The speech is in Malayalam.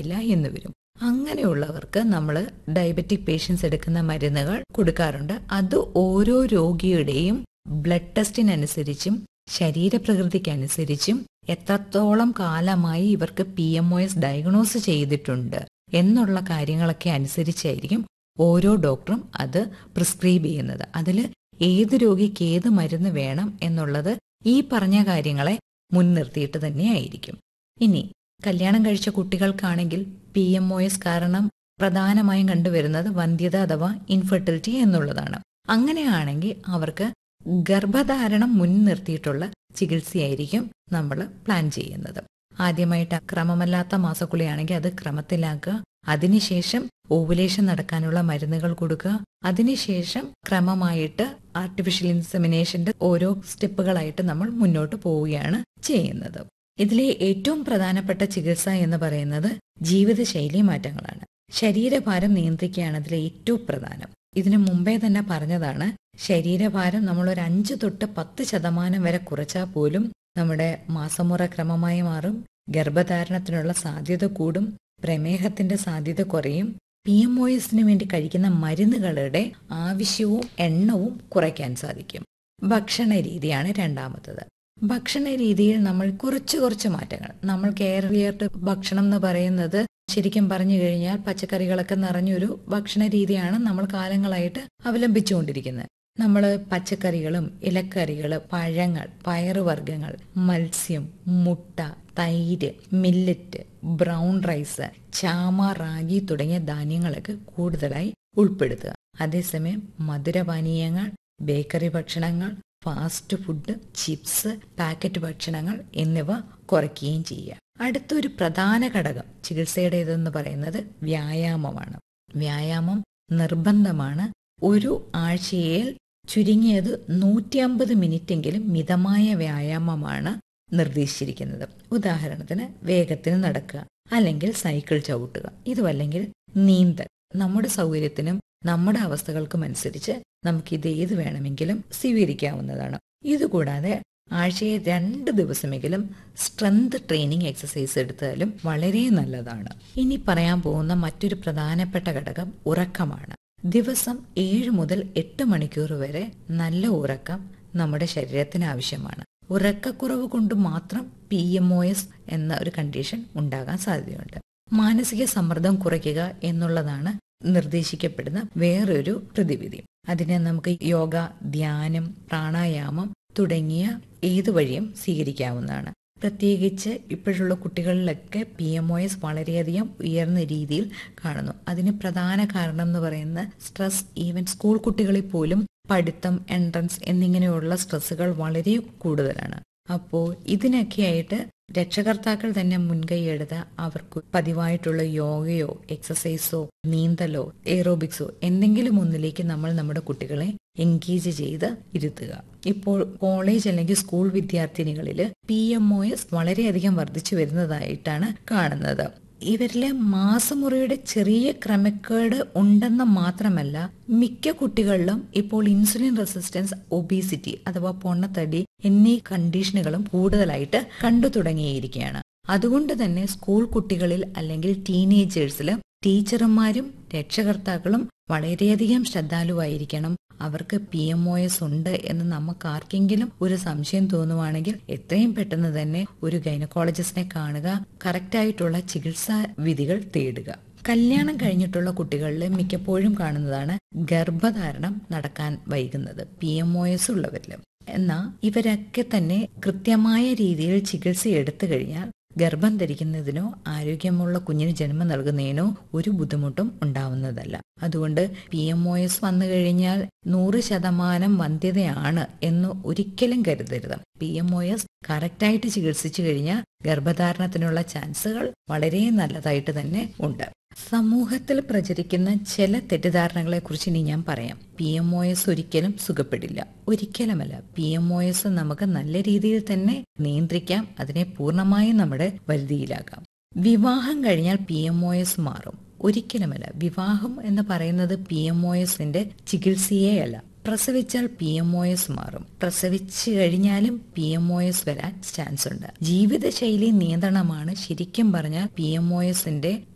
പറ്റില്ല എന്ന് വരും അങ്ങനെയുള്ളവർക്ക് നമ്മൾ ഡയബറ്റിക് പേഷ്യൻസ് എടുക്കുന്ന മരുന്നുകൾ കൊടുക്കാറുണ്ട് അത് ഓരോ രോഗിയുടെയും ബ്ലഡ് ടെസ്റ്റിനനുസരിച്ചും ശരീരപ്രകൃതിക്കനുസരിച്ചും എത്രത്തോളം കാലമായി ഇവർക്ക് P M O S diagnose ചെയ്തിട്ടുണ്ട് എന്നുള്ള കാര്യങ്ങളൊക്കെ അനുസരിച്ചായിരിക്കും ഓരോ ഡോക്ടറും അത് പ്രിസ്ക്രൈബ് ചെയ്യുന്നത് അതിൽ ഏത് രോഗിക്ക് ഏത് മരുന്ന് വേണം എന്നുള്ളത് ഈ പറഞ്ഞ കാര്യങ്ങളെ മുൻനിർത്തിയിട്ട് തന്നെയായിരിക്കും ഇനി കല്യാണം കഴിച്ച കുട്ടികൾക്കാണെങ്കിൽ പി എം ഒ എസ് കാരണം പ്രധാനമായും കണ്ടുവരുന്നത് വന്ധ്യത അഥവാ ഇൻഫെർട്ടിലിറ്റി എന്നുള്ളതാണ് അങ്ങനെയാണെങ്കിൽ അവർക്ക് ഗർഭധാരണം മുൻനിർത്തിയിട്ടുള്ള ചികിത്സയായിരിക്കും നമ്മൾ പ്ലാൻ ചെയ്യുന്നത് ആദ്യമായിട്ട് ക്രമമല്ലാത്ത മാസക്കുളിയാണെങ്കിൽ അത് ക്രമത്തിലാക്കുക അതിനുശേഷം ഓവുലേഷൻ നടക്കാനുള്ള മരുന്നുകൾ കൊടുക്കുക അതിനുശേഷം ക്രമമായിട്ട് ആർട്ടിഫിഷ്യൽ ഇൻസെമിനേഷന്റെ ഓരോ സ്റ്റെപ്പുകളായിട്ട് നമ്മൾ മുന്നോട്ട് പോവുകയാണ് ചെയ്യുന്നത് ഇതിലെ ഏറ്റവും പ്രധാനപ്പെട്ട ചികിത്സ എന്ന് പറയുന്നത് ജീവിതശൈലി മാറ്റങ്ങളാണ് ശരീരഭാരം നിയന്ത്രിക്കുകയാണ് അതിലെ ഏറ്റവും പ്രധാനം ഇതിനു മുമ്പേ തന്നെ പറഞ്ഞതാണ് ശരീരഭാരം നമ്മൾ ഒരു അഞ്ച് തൊട്ട് പത്ത് ശതമാനം വരെ കുറച്ചാൽ പോലും നമ്മുടെ മാസമുറ ക്രമമായി മാറും ഗർഭധാരണത്തിനുള്ള സാധ്യത കൂടും പ്രമേഹത്തിന്റെ സാധ്യത കുറയും പി എം ഒ എസിന് വേണ്ടി കഴിക്കുന്ന മരുന്നുകളുടെ ആവശ്യവും എണ്ണവും കുറയ്ക്കാൻ സാധിക്കും ഭക്ഷണ രീതിയാണ് രണ്ടാമത്തത് ഭക്ഷണ രീതിയിൽ നമ്മൾ കുറച്ച് കുറച്ച് മാറ്റങ്ങൾ നമ്മൾ കേരളീയരുടെ ഭക്ഷണം എന്ന് പറയുന്നത് ശരിക്കും പറഞ്ഞു കഴിഞ്ഞാൽ പച്ചക്കറികളൊക്കെ നിറഞ്ഞൊരു ഭക്ഷണ രീതിയാണ് നമ്മൾ കാലങ്ങളായിട്ട് അവലംബിച്ചുകൊണ്ടിരിക്കുന്നത് നമ്മൾ പച്ചക്കറികളും ഇലക്കറികൾ പഴങ്ങൾ പയറുവർഗ്ഗങ്ങൾ മത്സ്യം മുട്ട തൈര് മില്ലറ്റ് ബ്രൗൺ റൈസ് ചാമ റാഗി തുടങ്ങിയ ധാന്യങ്ങളൊക്കെ കൂടുതലായി ഉൾപ്പെടുത്തുക അതേസമയം മധുരപാനീയങ്ങൾ ബേക്കറി ഭക്ഷണങ്ങൾ ഫാസ്റ്റ് ഫുഡ് ചിപ്സ് പാക്കറ്റ് ഭക്ഷണങ്ങൾ എന്നിവ കുറയ്ക്കുകയും ചെയ്യുക അടുത്തൊരു പ്രധാന ഘടകം ചികിത്സയുടേതെന്ന് പറയുന്നത് വ്യായാമമാണ് വ്യായാമം നിർബന്ധമാണ് ഒരു ആഴ്ചയിൽ ചുരുങ്ങിയത് നൂറ്റി അമ്പത് മിനിറ്റെങ്കിലും മിതമായ വ്യായാമമാണ് നിർദ്ദേശിച്ചിരിക്കുന്നത് ഉദാഹരണത്തിന് വേഗത്തിന് നടക്കുക അല്ലെങ്കിൽ സൈക്കിൾ ചവിട്ടുക ഇതുമല്ലെങ്കിൽ നീന്തൽ നമ്മുടെ സൗകര്യത്തിനും നമ്മുടെ അവസ്ഥകൾക്കും അനുസരിച്ച് നമുക്ക് ഇത് ഏത് വേണമെങ്കിലും സ്വീകരിക്കാവുന്നതാണ് ഇതുകൂടാതെ ആഴ്ചയിൽ രണ്ട് ദിവസമെങ്കിലും സ്ട്രെങ്ത് ട്രെയിനിങ് എക്സസൈസ് എടുത്താലും വളരെ നല്ലതാണ് ഇനി പറയാൻ പോകുന്ന മറ്റൊരു പ്രധാനപ്പെട്ട ഘടകം ഉറക്കമാണ് ദിവസം ഏഴ് മുതൽ എട്ട് മണിക്കൂർ വരെ നല്ല ഉറക്കം നമ്മുടെ ശരീരത്തിന് ആവശ്യമാണ് ഉറക്കക്കുറവ് കൊണ്ട് മാത്രം പി എം ഒ എസ് എന്ന ഒരു കണ്ടീഷൻ ഉണ്ടാകാൻ സാധ്യതയുണ്ട് മാനസിക സമ്മർദ്ദം കുറയ്ക്കുക എന്നുള്ളതാണ് നിർദ്ദേശിക്കപ്പെടുന്ന വേറൊരു പ്രതിവിധി അതിനെ നമുക്ക് യോഗ ധ്യാനം പ്രാണായാമം തുടങ്ങിയ ഏതു വഴിയും സ്വീകരിക്കാവുന്നതാണ് പ്രത്യേകിച്ച് ഇപ്പോഴുള്ള കുട്ടികളിലൊക്കെ പി എം ഒ എസ് വളരെയധികം ഉയർന്ന രീതിയിൽ കാണുന്നു അതിന് പ്രധാന കാരണം എന്ന് പറയുന്ന സ്ട്രെസ് ഈവൻ സ്കൂൾ കുട്ടികളിൽ പോലും പഠിത്തം എൻട്രൻസ് എന്നിങ്ങനെയുള്ള സ്ട്രെസ്സുകൾ വളരെ കൂടുതലാണ് അപ്പോൾ ഇതിനൊക്കെയായിട്ട് രക്ഷകർത്താക്കൾ തന്നെ മുൻകൈയെടുത്ത് അവർക്ക് പതിവായിട്ടുള്ള യോഗയോ എക്സസൈസോ നീന്തലോ എയറോബിക്സോ എന്തെങ്കിലും ഒന്നിലേക്ക് നമ്മൾ നമ്മുടെ കുട്ടികളെ എൻഗേജ് ചെയ്ത് ഇരുത്തുക ഇപ്പോൾ കോളേജ് അല്ലെങ്കിൽ സ്കൂൾ വിദ്യാർത്ഥിനികളിൽ പി എം ഒ എസ് വളരെയധികം വർദ്ധിച്ചു വരുന്നതായിട്ടാണ് കാണുന്നത് ഇവരിലെ മാസമുറയുടെ ചെറിയ ക്രമക്കേട് ഉണ്ടെന്ന് മാത്രമല്ല മിക്ക കുട്ടികളിലും ഇപ്പോൾ ഇൻസുലിൻ റെസിസ്റ്റൻസ് ഒബീസിറ്റി അഥവാ പൊണ്ണത്തടി എന്നീ കണ്ടീഷനുകളും കൂടുതലായിട്ട് കണ്ടു തുടങ്ങിയിരിക്കുകയാണ് അതുകൊണ്ട് തന്നെ സ്കൂൾ കുട്ടികളിൽ അല്ലെങ്കിൽ ടീനേജേഴ്സിൽ ടീച്ചർമാരും രക്ഷകർത്താക്കളും വളരെയധികം ശ്രദ്ധാലുവായിരിക്കണം അവർക്ക് പി എം ഒ എസ് ഉണ്ട് എന്ന് നമുക്ക് ആർക്കെങ്കിലും ഒരു സംശയം തോന്നുവാണെങ്കിൽ എത്രയും പെട്ടെന്ന് തന്നെ ഒരു ഗൈനക്കോളജിസ്റ്റിനെ കാണുക കറക്റ്റായിട്ടുള്ള ചികിത്സാ വിധികൾ തേടുക കല്യാണം കഴിഞ്ഞിട്ടുള്ള കുട്ടികളിൽ മിക്കപ്പോഴും കാണുന്നതാണ് ഗർഭധാരണം നടക്കാൻ വൈകുന്നത് പി എം ഒ എസ് ഉള്ളവരിൽ എന്നാൽ ഇവരൊക്കെ തന്നെ കൃത്യമായ രീതിയിൽ ചികിത്സ എടുത്തു കഴിഞ്ഞാൽ ഗർഭം ധരിക്കുന്നതിനോ ആരോഗ്യമുള്ള കുഞ്ഞിന് ജന്മം നൽകുന്നതിനോ ഒരു ബുദ്ധിമുട്ടും ഉണ്ടാവുന്നതല്ല അതുകൊണ്ട് പി എം ഒ എസ് വന്നു കഴിഞ്ഞാൽ നൂറ് ശതമാനം വന്ധ്യതയാണ് എന്ന് ഒരിക്കലും കരുതരുത് പി എം ഒ എസ് കറക്റ്റായിട്ട് ചികിത്സിച്ചു കഴിഞ്ഞാൽ ഗർഭധാരണത്തിനുള്ള ചാൻസുകൾ വളരെ നല്ലതായിട്ട് തന്നെ ഉണ്ട് സമൂഹത്തിൽ പ്രചരിക്കുന്ന ചില തെറ്റിദ്ധാരണകളെ കുറിച്ച് ഇനി ഞാൻ പറയാം പി എം ഒ എസ് ഒരിക്കലും സുഖപ്പെടില്ല ഒരിക്കലുമല്ല പി എം ഒ എസ് നമുക്ക് നല്ല രീതിയിൽ തന്നെ നിയന്ത്രിക്കാം അതിനെ പൂർണ്ണമായും നമ്മുടെ വരുതിയിലാക്കാം വിവാഹം കഴിഞ്ഞാൽ പി എം ഒ എസ് മാറും ഒരിക്കലുമല്ല വിവാഹം എന്ന് പറയുന്നത് പി എം ഒ എസിന്റെ ചികിത്സയേ അല്ല പ്രസവിച്ചാൽ പി എം ഒ എസ് മാറും പ്രസവിച്ചു കഴിഞ്ഞാലും പി എം ഒ എസ് വരാൻ ചാൻസ് ഉണ്ട് ജീവിതശൈലി നിയന്ത്രണമാണ് ശരിക്കും പറഞ്ഞാൽ പി എം ഒ എസിന്റെ